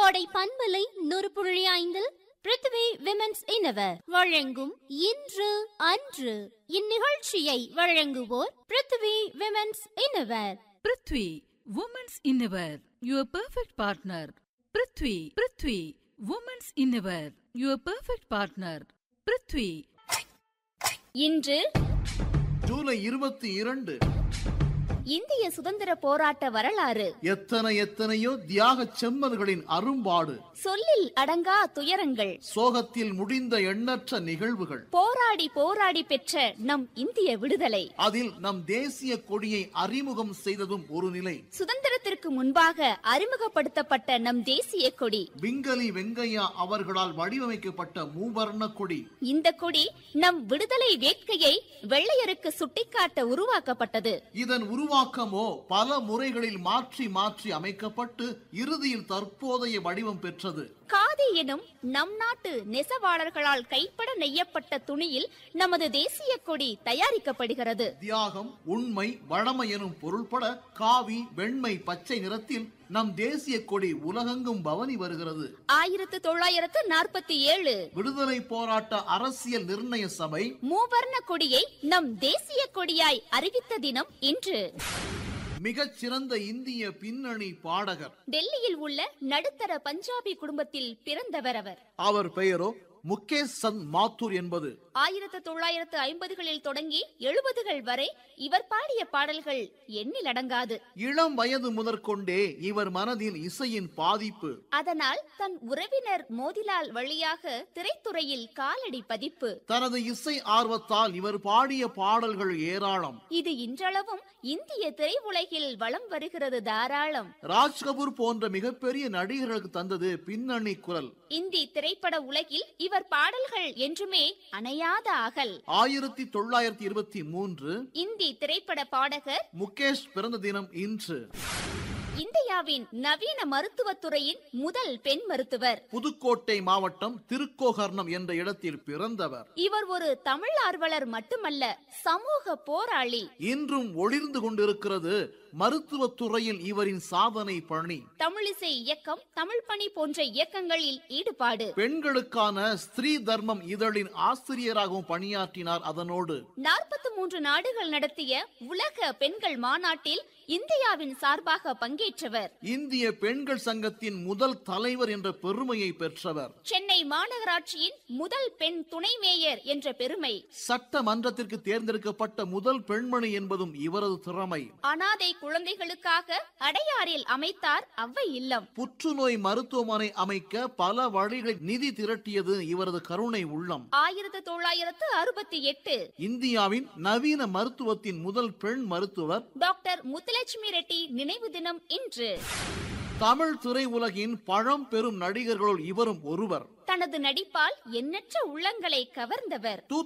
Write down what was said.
கோடை பண்பலை நூறு புள்ளி ஐந்தில் பிருத்திவி விமென்ஸ் இனவர் வழங்கும் இன்று அன்று இந்நிகழ்ச்சியை வழங்குவோர் Prithvi women's innerwear Prithvi women's innerwear your perfect partner Prithvi Prithvi women's innerwear your perfect partner Prithvi இன்று ஜூலை இருபத்தி இரண்டு இந்திய சுதந்திர போராட்ட வரலாறு எத்தனை எத்தனையோ தியாக செம்மல்களின் அரும்பாடு சொல்லில் அடங்கா துயரங்கள் சோகத்தில் முடிந்த எண்ணற்ற நிகழ்வுகள் போராடி போராடி பெற்ற நம் இந்திய விடுதலை அதில் நம் தேசிய கொடியை அறிமுகம் செய்ததும் ஒரு நிலை சுதந்திரத்திற்கு முன்பாக அறிமுகப்படுத்தப்பட்ட நம் தேசிய கொடி விங்கலி வெங்கையா அவர்களால் வடிவமைக்கப்பட்ட மூவர்ண கொடி இந்த கொடி நம் விடுதலை வேட்கையை வெள்ளையருக்கு சுட்டிக்காட்ட உருவாக்கப்பட்டது இதன் உருவாக்கமோ பல முறைகளில் மாற்றி மாற்றி அமைக்கப்பட்டு இறுதியில் தற்போதைய வடிவம் பெற்றது காதி எனும் நம் நாட்டு நெசவாளர்களால் கைப்பட நெய்யப்பட்ட துணியில் நமது தேசிய கொடி தயாரிக்கப்படுகிறது தியாகம் உண்மை வளமை எனும் பொருள்பட காவி வெண்மை பச்சை நிறத்தில் நம் தேசிய கொடி உலகெங்கும் பவனி வருகிறது ஆயிரத்து தொள்ளாயிரத்து நாற்பத்தி ஏழு விடுதலை போராட்ட அரசியல் நிர்ணய சபை மூவர்ண கொடியை நம் தேசிய கொடியாய் அறிவித்த தினம் இன்று மிகச் சிறந்த இந்திய பின்னணி பாடகர் டெல்லியில் உள்ள நடுத்தர பஞ்சாபி குடும்பத்தில் பிறந்தவர் அவர் அவர் பெயரோ முகேஷ் சந்த் மாத்தூர் என்பது ஆயிரத்து தொள்ளாயிரத்து ஐம்பதுகளில் தொடங்கி எழுபதுகள் வரை இவர் பாடிய பாடல்கள் எண்ணில் அடங்காது இளம் வயது முதற்கொண்டே இவர் மனதில் இசையின் பாதிப்பு அதனால் தன் உறவினர் மோதிலால் வழியாக திரைத்துறையில் காலடி பதிப்பு தனது இசை ஆர்வத்தால் இவர் பாடிய பாடல்கள் ஏராளம் இது இன்றளவும் இந்திய திரையுலகில் வலம் வருகிறது தாராளம் ராஜ் கபூர் போன்ற மிகப்பெரிய நடிகர்களுக்கு தந்தது பின்னணி குரல் இந்தி திரைப்பட உலகில் இவர் பாடல்கள் என்றுமே அணையாத அகல் ஆயிரத்தி தொள்ளாயிரத்தி இருபத்தி மூன்று இந்தி திரைப்பட பாடகர் முகேஷ் பிறந்த தினம் இன்று இந்தியாவின் நவீன மருத்துவத்துறையின் முதல் பெண் மருத்துவர் புதுக்கோட்டை மாவட்டம் திருக்கோகர்ணம் என்ற இடத்தில் பிறந்தவர் இவர் ஒரு தமிழ் ஆர்வலர் மட்டுமல்ல சமூக போராளி இன்றும் ஒளிர்ந்து கொண்டிருக்கிறது மருத்துவத் துறையில் இவரின் சாதனை பணி தமிழிசை இயக்கம் தமிழ் பணி போன்ற இயக்கங்களில் ஈடுபாடு பெண்களுக்கான ஸ்திரீ தர்மம் இதழின் ஆசிரியராகவும் பணியாற்றினார் அதனோடு நாற்பத்தி மூன்று நாடுகள் நடத்திய உலக பெண்கள் மாநாட்டில் இந்தியாவின் சார்பாக பங்கேற்றவர் இந்திய பெண்கள் சங்கத்தின் முதல் தலைவர் என்ற பெருமையை பெற்றவர் சென்னை மாநகராட்சியின் முதல் பெண் துணை மேயர் என்ற பெருமை சட்டமன்றத்திற்கு தேர்ந்தெடுக்கப்பட்ட முதல் பெண்மணி என்பதும் இவரது திறமை அனாதை குழந்தைகளுக்காக அடையாறில் அமைத்தார் அவ்வை இல்லம் புற்றுநோய் மருத்துவமனை அமைக்க பல வழிகளில் நிதி திரட்டியது இவரது கருணை உள்ளம் ஆயிரத்து தொள்ளாயிரத்து அறுபத்தி எட்டு இந்தியாவின் நவீன மருத்துவத்தின் முதல் பெண் மருத்துவர் டாக்டர் முத்துலட்சுமி ரெட்டி நினைவு தினம் இன்று தமிழ் திரை உலகின் பழம் பெரும் நடிகர்களுள் இவரும் ஒருவர் தனது நடிப்பால் எண்ணற்ற உள்ளங்களை கவர்ந்தவர்